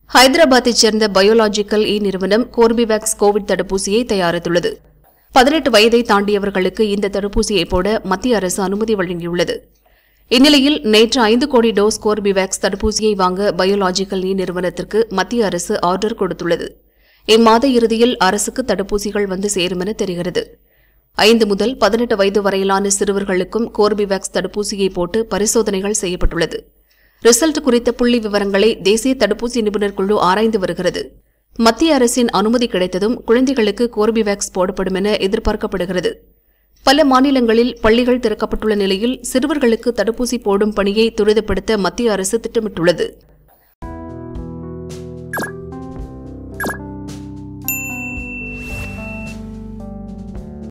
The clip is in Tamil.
ஹைதராபாத்தைச் சேர்ந்த பயோலாஜிக்கல் இ நிறுவனம் கோர்பிவேக்ஸ் கோவிட் தடுப்பூசியை தயாரித்துள்ளது பதினெட்டு வயதை தாண்டியவர்களுக்கு இந்த தடுப்பூசியை போட மத்திய அரசு அனுமதி வழங்கியுள்ளது இந்நிலையில் நேற்று ஐந்து கோடி டோஸ் கோர்பிவேக்ஸ் தடுப்பூசியை வாங்க பயோலாஜிக்கல் இ நிறுவனத்திற்கு மத்திய அரசு ஆர்டர் கொடுத்துள்ளது இம்மாத இறுதியில் அரசுக்கு தடுப்பூசிகள் வந்து சேரும் என தெரிகிறது ஐந்து முதல் பதினெட்டு வயது வரையிலான சிறுவர்களுக்கும் கோர்பிவேக்ஸ் தடுப்பூசியை போட்டு பரிசோதனைகள் செய்யப்பட்டுள்ளது ரிசல்ட் குறித்த புள்ளி விவரங்களை தேசிய தடுப்பூசி நிபுணர் குழு ஆராய்ந்து வருகிறது மத்திய அரசின் அனுமதி கிடைத்ததும் குழந்தைகளுக்கு கோர்பிவேக்ஸ் போடப்படும் என எதிர்பார்க்கப்படுகிறது பல மாநிலங்களில் பள்ளிகள் திறக்கப்பட்டுள்ள நிலையில் சிறுவர்களுக்கு தடுப்பூசி போடும் பணியை துரிதப்படுத்த மத்திய அரசு திட்டமிட்டுள்ளது